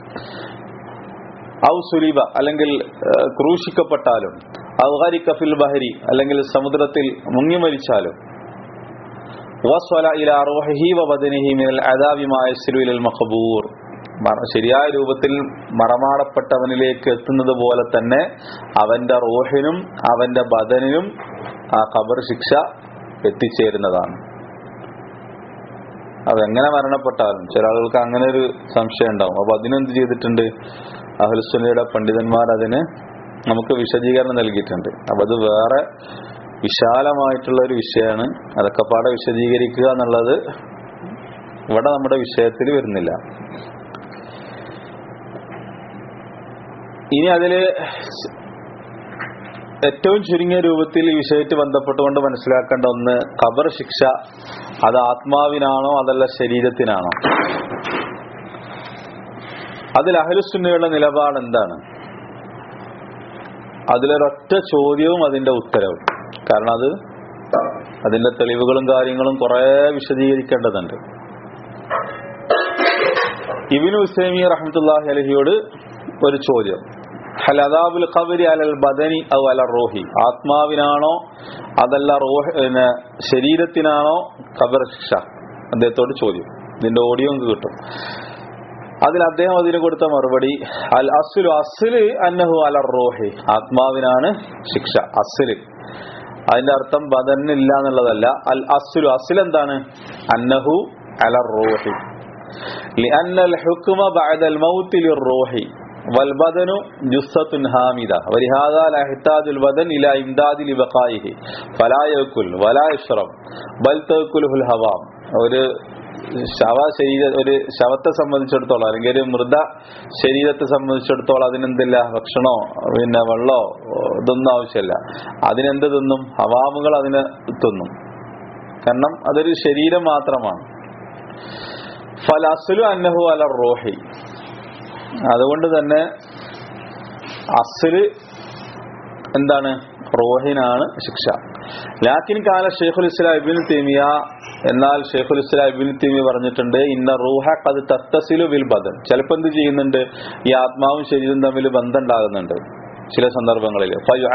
ഔ സുലീബ അല്ലെങ്കിൽ ആ, ക്രൂശിക്കപ്പെട്ടാലും ഔഹാരിക്ക ഫിൽ ബഹരി അല്ലെങ്കിൽ സമുദ്രത്തിൽ മുങ്ങി മരിച്ചാലും വസ്വല ഇല റൂഹിഹി വബദനിഹി മിനൽ അദാബി മാ യസ്ലു ഇലൽ മഖബൂർ മറ- ശരിയായ രൂപത്തിൽ മറമാടപ്പെട്ടവനിലേക്ക് എത്തുന്നത് പോലെ തന്നെ അവന്റെ റൂഹിനും അവന്റെ ബദനിനും ആ ഖബർ ശിക്ഷ എത്തിച്ചേരുന്നതാണ് അതെങ്ങനെ മരണപ്പെട്ടാലും ചില ആളുകൾക്ക് അങ്ങനെ ഒരു സംശയം ഉണ്ടാവും അപ്പൊ അതിനെന്ത് ചെയ്തിട്ടുണ്ട് അഹുൽസുന്നയുടെ പണ്ഡിതന്മാർ അതിന് നമുക്ക് വിശദീകരണം നൽകിയിട്ടുണ്ട് അപ്പൊ അത് വേറെ വിശാലമായിട്ടുള്ള ഒരു വിഷയമാണ് അതൊക്കെ പാടെ വിശദീകരിക്കുക എന്നുള്ളത് ഇവിടെ നമ്മുടെ വിഷയത്തിൽ വരുന്നില്ല ഇനി അതില് ഏറ്റവും ചുരുങ്ങിയ രൂപത്തിൽ ഈ വിഷയമായിട്ട് ബന്ധപ്പെട്ടുകൊണ്ട് മനസ്സിലാക്കേണ്ട ഒന്ന് ഖബർ ശിക്ഷ അത് ആത്മാവിനാണോ അതല്ല ശരീരത്തിനാണോ അതിൽ അഹലുസുന്നയുടെ നിലപാട് എന്താണ് അതിലൊരൊറ്റ ചോദ്യവും അതിന്റെ ഉത്തരവും കാരണം അത് അതിന്റെ തെളിവുകളും കാര്യങ്ങളും കുറെ വിശദീകരിക്കേണ്ടതുണ്ട് ഇബിനു ഉസൈമി റഹ്മത്തുല്ലാഹി അലഹിയോട് ഒരു ചോദ്യം ഹൽ അദാബുൽ ഖബരി അലൽ ബദനി ഔ അല റോഹി ആത്മാവിനാണോ അതല്ല റോഹ് പിന്നെ ശരീരത്തിനാണോ ഖബർ ശിക്ഷ അദ്ദേഹത്തോട് ചോദ്യം ഇതിന്റെ ഓഡിയോ നമുക്ക് കിട്ടും അതിൽ അദ്ദേഹം അതിന് കൊടുത്ത മറുപടി അൽ അസുലു അസുല് അന്നഹു അല റോഹി ആത്മാവിനാണ് ശിക്ഷ അസുല് അതിന്റെ അർത്ഥം ബദനില്ല എന്നുള്ളതല്ല അൽ അസുലു അസുൽ എന്താണ് അന്നഹു അല റോഹി لأن الحكم بعد الموت للروح വൽബദനു ജുസ്സത്തുൻ ഹാമിദ വലിഹാദ ലഹിത്താജുൽ ബദൻ ഇല ഇംദാദി ലിബഖായിഹി ഫലാ യകുൽ വലാ യശ്റബ് ബൽ തകുലുൽ ഹവാം ഒരു ശവ ശരീര ഒരു ശവത്തെ സംബന്ധിച്ചിടത്തോളം അല്ലെങ്കിൽ ഒരു മൃത ശരീരത്തെ സംബന്ധിച്ചിടത്തോളം അതിനെന്തില്ല ഭക്ഷണോ പിന്നെ വെള്ളോ ഇതൊന്നും ആവശ്യമില്ല അതിനെന്ത് തിന്നും ഹവാമുകൾ അതിന് തിന്നും കാരണം അതൊരു ശരീരം മാത്രമാണ് ഫലസുലു അന്നഹു അല റോഹി അതുകൊണ്ട് തന്നെ അസല് എന്താണ് റോഹിനാണ് ശിക്ഷ ലാക്കിൻ കാല ഷെയ്ഖുൽ ഇസ്ലാം ഇബിൻ തീമിയ എന്നാൽ ഷെയ്ഖുൽ ഇസ്ലാം ഇബിൻ തീമി പറഞ്ഞിട്ടുണ്ട് ഇന്ന റൂഹ അത് തത്തസിലു ബിൽ ബദൻ ചിലപ്പോൾ എന്ത് ചെയ്യുന്നുണ്ട് ഈ ആത്മാവും ശരീരവും തമ്മിൽ ബന്ധം ഉണ്ടാകുന്നുണ്ട് ചില സന്ദർഭങ്ങളിൽ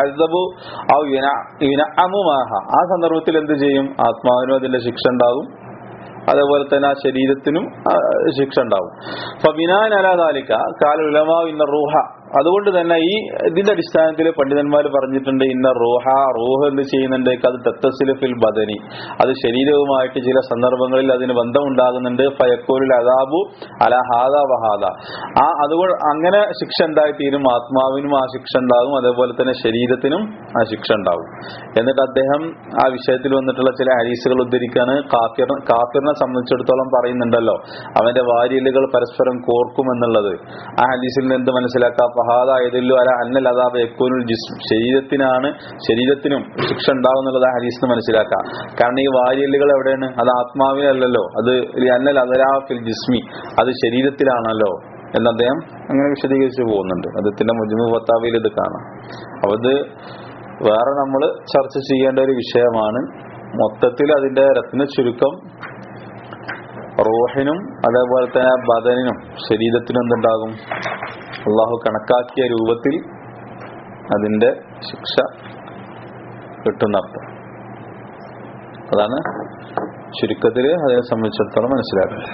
ആ സന്ദർഭത്തിൽ എന്ത് ചെയ്യും ആത്മാവിനും അതിന്റെ ശിക്ഷ ഉണ്ടാകും അതേപോലെ തന്നെ ആ ശരീരത്തിനും ശിക്ഷ ഉണ്ടാവും അപ്പൊ ബിനാൻ അലാദാലിക്ക കാല ഉലമാ ഇന്ന റൂഹ അതുകൊണ്ട് തന്നെ ഈ ഇതിന്റെ അടിസ്ഥാനത്തിൽ പണ്ഡിതന്മാർ പറഞ്ഞിട്ടുണ്ട് ഇന്ന റൂഹ റൂഹ് എന്ത് ചെയ്യുന്നുണ്ട് അത് തത്തസിലഫിൽ ബദനി അത് ശരീരവുമായിട്ട് ചില സന്ദർഭങ്ങളിൽ അതിന് ബന്ധമുണ്ടാകുന്നുണ്ട് ഫയക്കോലിൽ അതാബു അല ഹാദ വഹാദ ആ അതുകൊണ്ട് അങ്ങനെ ശിക്ഷ ഉണ്ടായിത്തീരും ആത്മാവിനും ആ ശിക്ഷ ഉണ്ടാകും അതേപോലെ തന്നെ ശരീരത്തിനും ആ ശിക്ഷ ഉണ്ടാകും എന്നിട്ട് അദ്ദേഹം ആ വിഷയത്തിൽ വന്നിട്ടുള്ള ചില ഹരീസുകൾ ഉദ്ധരിക്കാണ് കാഫിർ കാഫിറിനെ സംബന്ധിച്ചിടത്തോളം പറയുന്നുണ്ടല്ലോ അവന്റെ വാര്യലുകൾ പരസ്പരം കോർക്കും എന്നുള്ളത് ആ ഹദീസിൽ നിന്ന് എന്ത് മനസ്സിലാക്കാം ഫഹാദ എതില്ലു അല അന്നൽ അതാബ് എക്കൂനുൽ ജിസ്ം ശരീരത്തിനാണ് ശരീരത്തിനും ശിക്ഷ ഉണ്ടാവും എന്നുള്ളത് ആ ഹദീസിന് മനസ്സിലാക്കാം കാരണം ഈ വാര്യലുകൾ എവിടെയാണ് അത് ആത്മാവിനല്ലല്ലോ അത് അന്നൽ അദരാഫിൽ ജിസ്മി അത് ശരീരത്തിലാണല്ലോ എന്ന് അദ്ദേഹം അങ്ങനെ വിശദീകരിച്ച് പോകുന്നുണ്ട് അദ്ദേഹത്തിന്റെ മുജ്മു ഫത്താവിൽ ഇത് കാണാം അപ്പൊ ഇത് വേറെ നമ്മൾ ചർച്ച ചെയ്യേണ്ട ഒരു വിഷയമാണ് മൊത്തത്തിൽ അതിന്റെ രത്ന ചുരുക്കം റൂഹിനും അതേപോലെ തന്നെ ബദനിനും ശരീരത്തിനും എന്തുണ്ടാകും അള്ളാഹു കണക്കാക്കിയ രൂപത്തിൽ അതിന്റെ ശിക്ഷ കിട്ടുന്നർത്ഥം അതാണ് ചുരുക്കത്തിൽ അതിനെ സംബന്ധിച്ചിടത്തോളം മനസ്സിലാക്കുന്നത്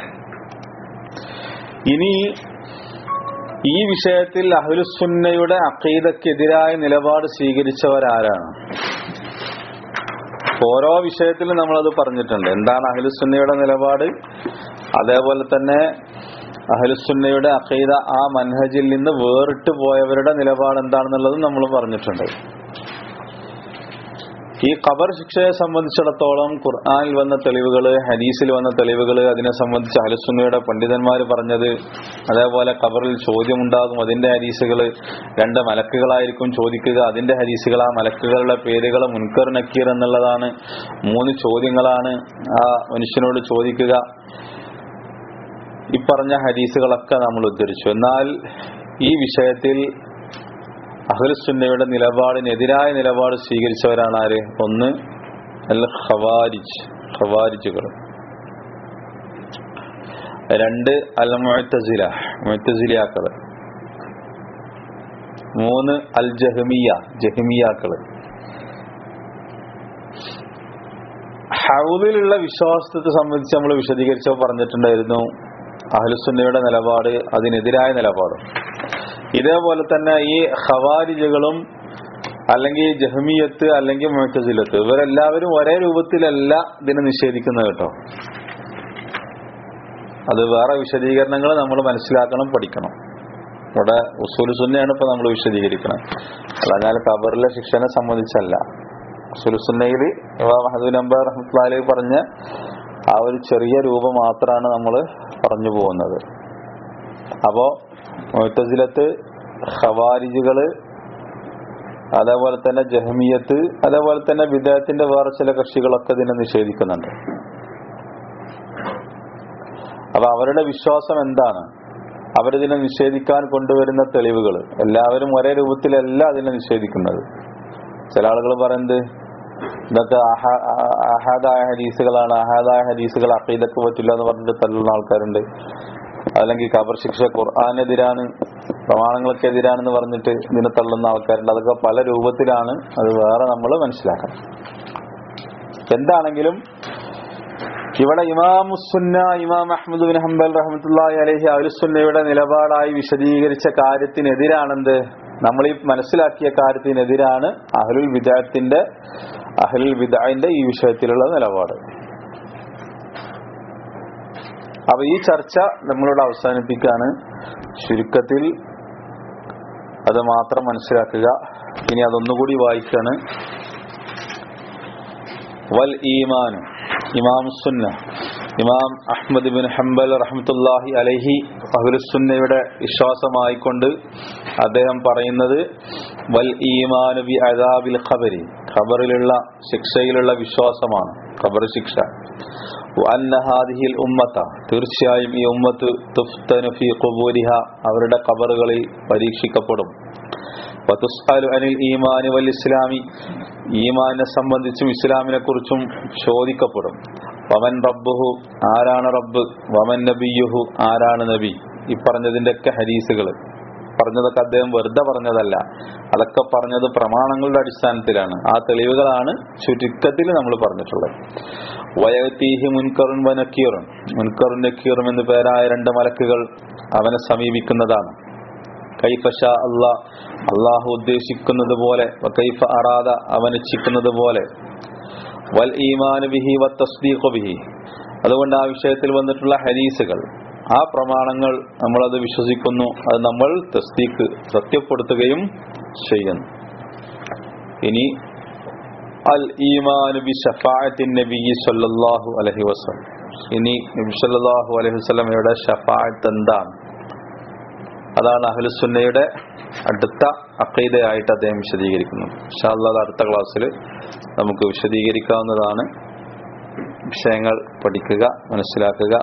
ഇനി ഈ വിഷയത്തിൽ അഹ്ലുസുന്നയുടെ അക്കീദക്കെതിരായ നിലപാട് സ്വീകരിച്ചവരാരാണ് ഓരോ വിഷയത്തിലും നമ്മളത് പറഞ്ഞിട്ടുണ്ട് എന്താണ് അഹ്ലുസുന്നയുടെ നിലപാട് അതേപോലെ തന്നെ അഹ്ലുസുന്നയുടെ അഖീദ ആ മൻഹജിൽ നിന്ന് വേറിട്ട് പോയവരുടെ നിലപാട് എന്താണെന്നുള്ളതും നമ്മൾ പറഞ്ഞിട്ടുണ്ട് ഈ ഖബർ ശിക്ഷയെ സംബന്ധിച്ചിടത്തോളം ഖുർആനിൽ വന്ന തെളിവുകൾ ഹദീസിൽ വന്ന തെളിവുകൾ അതിനെ സംബന്ധിച്ച് അഹലുസുന്നയുടെ പണ്ഡിതന്മാർ പറഞ്ഞത് അതേപോലെ ഖബറിൽ ചോദ്യമുണ്ടാകും അതിന്റെ ഹദീസുകൾ രണ്ട് മലക്കുകളായിരിക്കും ചോദിക്കുക അതിന്റെ ഹദീസുകൾ ആ മലക്കുകളുടെ പേരുകൾ മുൻകർ നക്കീർ എന്നുള്ളതാണ് മൂന്ന് ചോദ്യങ്ങളാണ് ആ മനുഷ്യനോട് ചോദിക്കുക ഈ പറഞ്ഞ ഹദീസുകളൊക്കെ നമ്മൾ ഉദ്ധരിച്ചു എന്നാൽ ഈ വിഷയത്തിൽ അഹ്ലുസുന്നയുടെ നിലപാടിനെതിരായ നിലപാട് സ്വീകരിച്ചവരാണ് ആര് ഒന്ന് അൽ ഖവാരിജ് ഖവാരിജുകൾ രണ്ട് അൽ മുഅത്തസില മുഅത്തസിലിയാക്കള് മൂന്ന് അൽ ജഹമിയ ജഹമിയാക്കള് ഹൗദിലുള്ള വിശ്വാസത്തെ സംബന്ധിച്ച് നമ്മൾ വിശദീകരിച്ചപ്പോൾ പറഞ്ഞിട്ടുണ്ടായിരുന്നു അഹ്ലുസുന്നയുടെ നിലപാട് അതിനെതിരായ നിലപാട് ഇതേപോലെ തന്നെ ഈ ഖവാരിജകളും അല്ലെങ്കിൽ ജഹമിയത്ത് അല്ലെങ്കിൽ മുഴത്തസിലത്ത് ഇവരെല്ലാവരും ഒരേ രൂപത്തിലല്ല ഇതിനെ നിഷേധിക്കുന്നത് കേട്ടോ അത് വേറെ വിശദീകരണങ്ങൾ നമ്മൾ മനസ്സിലാക്കണം പഠിക്കണം ഇവിടെ ഉസൂൽ സുന്നയാണ് ഇപ്പൊ നമ്മൾ വിശദീകരിക്കണം അല്ലാഞ്ഞാൽ ഖബറിലെ ശിക്ഷനെ സംബന്ധിച്ചല്ല ഉസൂൽ സുന്നയിൽ ഇമാം ഹദൂൻ അംബർ റഹ്മത്തുള്ളാഹി പറഞ്ഞ ആ ഒരു ചെറിയ രൂപം മാത്രമാണ് നമ്മൾ പറഞ്ഞു പോകുന്നത് അപ്പോ മുത്തസിലത്ത് ഖവാരിജുകള് അതേപോലെ തന്നെ ജഹമിയത്ത് അതേപോലെ തന്നെ വിദേഹത്തിന്റെ വേറെ ചില കക്ഷികളൊക്കെ ഇതിനെ നിഷേധിക്കുന്നുണ്ട് അപ്പൊ അവരുടെ വിശ്വാസം എന്താണ് അവരിതിനെ നിഷേധിക്കാൻ കൊണ്ടുവരുന്ന തെളിവുകൾ എല്ലാവരും ഒരേ രൂപത്തിലല്ല അതിനെ നിഷേധിക്കുന്നത് ചില ആളുകൾ പറയുന്നത് ഇതൊക്കെ അഹാദായ ഹദീസുകളാണ് അഹാദായ ഹദീസുകൾ അക്കീദക്ക് പറ്റില്ല എന്ന് പറഞ്ഞിട്ട് തള്ളുന്ന ആൾക്കാരുണ്ട് അല്ലെങ്കിൽ ഖബർ ശിക്ഷ ഖുർആാനെതിരാണ് പ്രമാണങ്ങൾക്കെതിരാണെന്ന് പറഞ്ഞിട്ട് ഇതിനെ തള്ളുന്ന ആൾക്കാരുണ്ട് അതൊക്കെ പല രൂപത്തിലാണ് അത് വേറെ നമ്മൾ മനസ്സിലാക്കണം എന്താണെങ്കിലും ഇവിടെ ഇമാമുസുന്ന ഇമാം അഹമ്മദ് ബിൻ ഹംബൽ റഹമത്തുല്ലാഹി അലഹി അലുസുന്നയുടെ നിലപാടായി വിശദീകരിച്ച കാര്യത്തിനെതിരാണെന്ത് നമ്മൾ ഈ മനസ്സിലാക്കിയ കാര്യത്തിനെതിരാണ് അഹ്ലുൽ വിദാത്തിന്റെ അഹ്ലുൽ വിദാന്റെ ഈ വിഷയത്തിലുള്ള നിലപാട് അപ്പൊ ഈ ചർച്ച നമ്മളോട് അവസാനിപ്പിക്കാണ് ചുരുക്കത്തിൽ അത് മാത്രം മനസ്സിലാക്കുക ഇനി അതൊന്നുകൂടി വായിക്കാണ് വൽ ഈമാൻ ഇമാം സുന്ന ഇമാം അഹ്മദ് ബിൻ ഹംബൽ റഹ്മത്തുല്ലാഹി അലഹി അഹുലുസുന്നയുടെ വിശ്വാസമായിക്കൊണ്ട് അദ്ദേഹം പറയുന്നത് വൽ ഈമാനു ബി അദാബിൽ ഖബരി ഖബറിലുള്ള ശിക്ഷയിലുള്ള വിശ്വാസമാണ് ഖബർ ശിക്ഷ അന്ന ഹാദിഹിൽ ഉമ്മത്ത തീർച്ചയായും ഈ ഉമ്മത്ത് തുഫ്തനു ഫീ ഖുബൂരിഹ അവരുടെ ഖബറുകളിൽ പരീക്ഷിക്കപ്പെടും വതുസ്അലു അനിൽ ഈമാനി വൽ ഇസ്ലാമി ഈമാനെ സംബന്ധിച്ചും ഇസ്ലാമിനെ കുറിച്ചും ചോദിക്കപ്പെടും വമൻ റബ്ബുഹു ആരാണ് റബ്ബ് വമൻ നബിയുഹു ആരാണ് നബി ഈ പറഞ്ഞതിന്റെ ഒക്കെ ഹരീസുകൾ പറഞ്ഞതൊക്കെ അദ്ദേഹം വെറുതെ പറഞ്ഞതല്ല അതൊക്കെ പറഞ്ഞത് പ്രമാണങ്ങളുടെ അടിസ്ഥാനത്തിലാണ് ആ തെളിവുകളാണ് ചുരുക്കത്തിൽ നമ്മൾ പറഞ്ഞിട്ടുള്ളത് വയത്തീഹി മുൻകറുൻ വനക്കീറുൻ മുൻകറുൻ നക്കീറും എന്ന് പേരായ രണ്ട് മലക്കുകൾ അവനെ സമീപിക്കുന്നതാണ് കൈഫഷ അള്ളാ അള്ളാഹു ഉദ്ദേശിക്കുന്നത് പോലെ കൈഫ അറാദ അവൻ ഇച്ഛിക്കുന്നത് പോലെ വൽ ഈമാനു ബിഹി വ തസ്ദീഖു ബിഹി അതുകൊണ്ട് ആ വിഷയത്തിൽ വന്നിട്ടുള്ള ഹദീസുകൾ ആ പ്രമാണങ്ങൾ നമ്മളത് വിശ്വസിക്കുന്നു അത് നമ്മൾ തസ്ദീഖ് സത്യപ്പെടുത്തുകയും ചെയ്യുന്നു ഇനി അൽ ഈമാനു ബി ഷഫാഅത്തിൻ നബി സല്ലല്ലാഹു അലൈഹി വസല്ലം ഇനി നബി സല്ലല്ലാഹു അലൈഹി വസല്ലമയുടെ ഷഫാഅത്ത് എന്താണ് അതാണ് അഹ്ലുസുന്നയുടെ അടുത്ത അക്കീതയായിട്ട് അദ്ദേഹം വിശദീകരിക്കുന്നത് ഇൻഷാല്ലാ അടുത്ത ക്ലാസ്സിൽ നമുക്ക് വിശദീകരിക്കാവുന്നതാണ് വിഷയങ്ങൾ പഠിക്കുക മനസ്സിലാക്കുക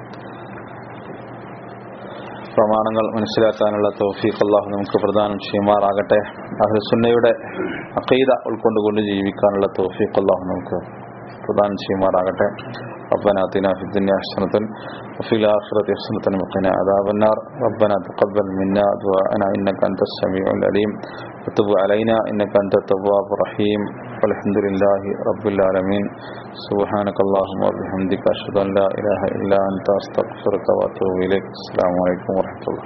പ്രമാണങ്ങൾ മനസ്സിലാക്കാനുള്ള തൗഫീഖ് അള്ളാഹു നമുക്ക് പ്രദാനം ചെയ്യുമാറാകട്ടെ അഹ്ലുസുന്നയുടെ അക്കീത ഉൾക്കൊണ്ടുകൊണ്ട് ജീവിക്കാനുള്ള തൗഫീഖ് അള്ളാഹു നമുക്ക് പ്രദാനം ചെയ്യുമാറാകട്ടെ ربنا آتنا في الدنيا حسنة وفي الآخرة حسنة وقنا عذاب النار ربنا تقبل منا دعاءنا إنك أنت السميع العليم وتب علينا إنك أنت التواب الرحيم والحمد لله رب العالمين سبحانك اللهم وبحمدك أشهد أن لا إله إلا أنت أستغفرك وأتوب إليك السلام عليكم ورحمة الله